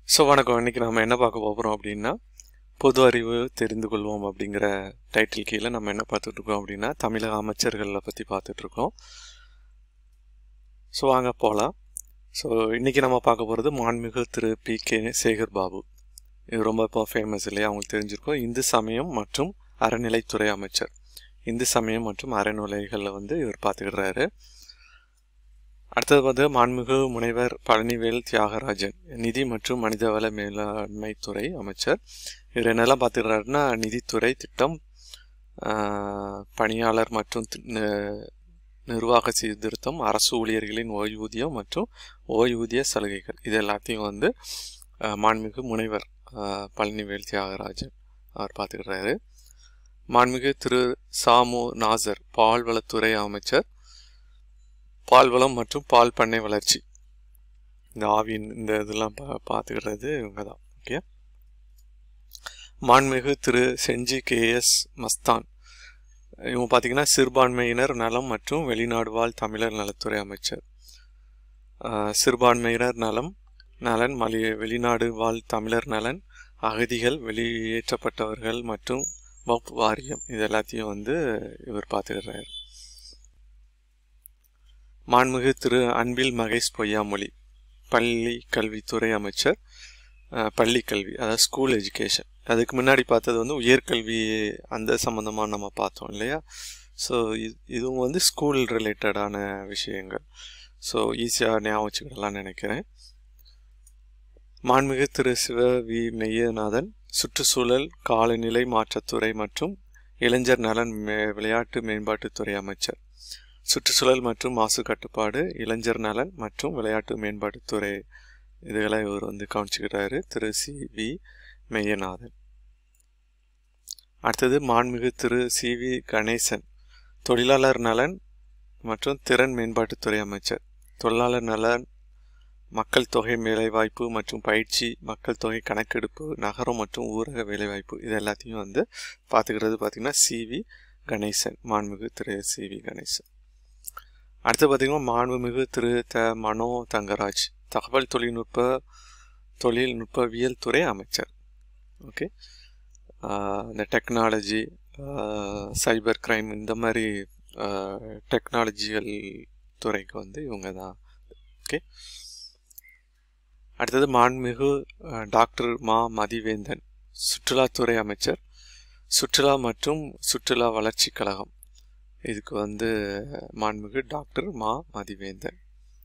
so வணக்கம் இன்னைக்கு நம்ம என்ன பார்க்க போகிறோம் அப்படின்னா பொது அறிவு தெரிந்து கொள்வோம் அப்படிங்கிற டைட்டில் கீழே நம்ம என்ன பார்த்துட்டு இருக்கோம் அப்படின்னா தமிழக அமைச்சர்களை பற்றி பார்த்துட்டு இருக்கோம் ஸோ வாங்க போகலாம் ஸோ இன்னைக்கு நம்ம பார்க்க போகிறது மாண்புமிகு திரு பி கே சேகர் பாபு இது ரொம்ப இப்போ ஃபேமஸ் இல்லையா அவங்களுக்கு தெரிஞ்சிருக்கும் இந்து சமயம் மற்றும் அறநிலைத்துறை அமைச்சர் இந்து சமயம் மற்றும் அறநிலைகளில் வந்து இவர் பார்த்துக்கிறாரு அடுத்தது வந்து மாண்புமிகு முனைவர் பழனிவேல் தியாகராஜன் நிதி மற்றும் மனிதவள மேலாண்மைத்துறை அமைச்சர் இவர் என்னெல்லாம் பார்த்துக்கிறாருன்னா நிதித்துறை திட்டம் ஆஹ், பணியாளர் மற்றும் தி- நி- நிர்வாக சீர்திருத்தம் அரசு ஊழியர்களின் ஓய்வூதியம் மற்றும் ஓய்வூதிய சலுகைகள் இது எல்லாத்தையும் வந்து ஆஹ், மாண்புமிகு முனைவர் ஆஹ், பழனிவேல் தியாகராஜன் அவர் பார்த்துக்கிறாரு மாண்புமிகு திரு சாமு நாசர் பால்வளத்துறை அமைச்சர் பால்வளம் மற்றும் பால் பண்ணை வளர்ச்சி இந்த ஆவின் இந்த இதெல்லாம் பா பார்த்துக்கிறது இவங்க தான் ஓகே மாண்புமிகு திரு செஞ்சி கேஎஸ் மஸ்தான் இவங்க பார்த்தீங்கன்னா சிறுபான்மையினர் நலம் மற்றும் வெளிநாடு வாழ் தமிழர் நலத்துறை அமைச்சர் ஆஹ், சிறுபான்மையினர் நலம் நலன் மலி வெளிநாடு வாழ் தமிழர் நலன் அகதிகள் வெளியேற்றப்பட்டவர்கள் மற்றும் வக்ஃப் வாரியம் இது எல்லாத்தையும் வந்து இவர் பார்த்துக்கிறார் மாண்புமிகு திரு அன்பில் மகேஷ் பொய்யாமொழி பள்ளி கல்வித்துறை அமைச்சர் அஹ், பள்ளி கல்வி அதாவது ஸ்கூல் எஜுகேஷன் அதுக்கு முன்னாடி பார்த்தது வந்து உயர்கல்வி அந்த சம்மந்தமாக நம்ம பார்த்தோம் இல்லையா ஸோ இது இதுவும் வந்து ஸ்கூல் ரிலேட்டடான விஷயங்கள் ஸோ ஈஸியாக ஞாபகம் வச்சுக்கிடலாம்னு நினைக்கிறேன் மாண்புமிகு திரு சிவ வி மெய்யநாதன் சுற்றுச்சூழல் காலநிலை மாற்றத்துறை மற்றும் இளைஞர் நலன் மே விளையாட்டு மேம்பாட்டுத்துறை அமைச்சர் சுற்றுச்சூழல் மற்றும் மாசு கட்டுப்பாடு இளைஞர் நலன் மற்றும் விளையாட்டு மேம்பாட்டுத்துறை இதுகளை இவர் வந்து கவனிச்சுக்கிறாரு திரு சி வி மெய்யநாதன் அடுத்தது மாண்புமிகு திரு சி வி கணேசன் தொழிலாளர் நலன் மற்றும் திறன் மேம்பாட்டுத்துறை அமைச்சர் தொழிலாளர் நலன் மக்கள் தொகை வேலைவாய்ப்பு மற்றும் பயிற்சி மக்கள் தொகை கணக்கெடுப்பு நகரம் மற்றும் ஊரக வேலைவாய்ப்பு இது எல்லாத்தையும் வந்து பார்த்துக்கிறது பார்த்திங்கன்னா சி வி கணேசன் மாண்புமிகு திரு சி வி கணேசன் அடுத்து பார்த்திங்கன்னா மாண்புமிகு திரு த மனோ தங்கராஜ் தகவல் தொழில்நுட்ப தொழில்நுட்பவியல் துறை அமைச்சர் ஓகே இந்த டெக்னாலஜி சைபர் கிரைம் இந்த மாதிரி டெக்னாலஜிகள் துறைக்கு வந்து இவங்க தான் ஓகே அடுத்தது மாண்புமிகு அஹ், டாக்டர் மா மதிவேந்தன் சுற்றுலாத்துறை அமைச்சர் சுற்றுலா மற்றும் சுற்றுலா வளர்ச்சி கழகம் இதுக்கு வந்து மாண்புமிகு டாக்டர் மா மதிவேந்தன்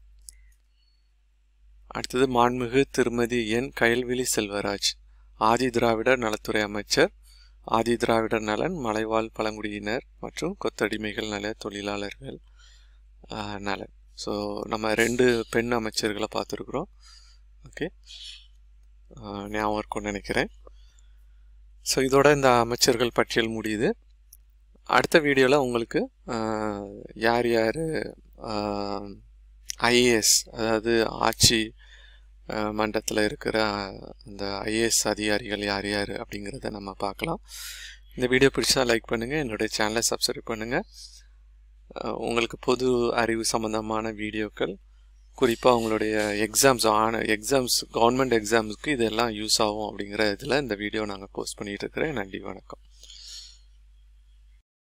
அடுத்தது மாண்புமிகு திருமதி என் கயல்விழி செல்வராஜ் ஆதி திராவிடர் நலத்துறை அமைச்சர் ஆதி திராவிடர் நலன் மலைவாழ் பழங்குடியினர் மற்றும் கொத்தடிமைகள் நல தொழிலாளர்கள் ஆஹ், நலன் ஸோ நம்ம ரெண்டு பெண் அமைச்சர்களை பார்த்துருக்குறோம் ஓகே ஞாபகம் இருக்கும்னு நினைக்கிறேன் ஸோ இதோட இந்த அமைச்சர்கள் பட்டியல் முடியுது அடுத்த வீடியோவில் உங்களுக்கு ஆஹ், யார் யார் ஐஏஎஸ் அதாவது ஆட்சி மண்டலத்தில் இருக்கிற அந்த ஐஏஎஸ் அதிகாரிகள் யார் யார் அப்படிங்கிறத நம்ம பார்க்கலாம் இந்த வீடியோ பிடிச்சா லைக் பண்ணுங்கள் என்னுடைய சேனலை சப்ஸ்கிரைப் பண்ணுங்கள் உங்களுக்கு பொது அறிவு சம்மந்தமான வீடியோக்கள் குறிப்பாக உங்களுடைய எக்ஸாம்ஸ் ஆன எக்ஸாம்ஸ் கவர்மெண்ட் எக்ஸாம்ஸ்க்கு இதெல்லாம் யூஸ் ஆகும் அப்படிங்கிற இதில் இந்த வீடியோ நாங்கள் போஸ்ட் பண்ணிகிட்டு இருக்கிறேன் நன்றி வணக்கம்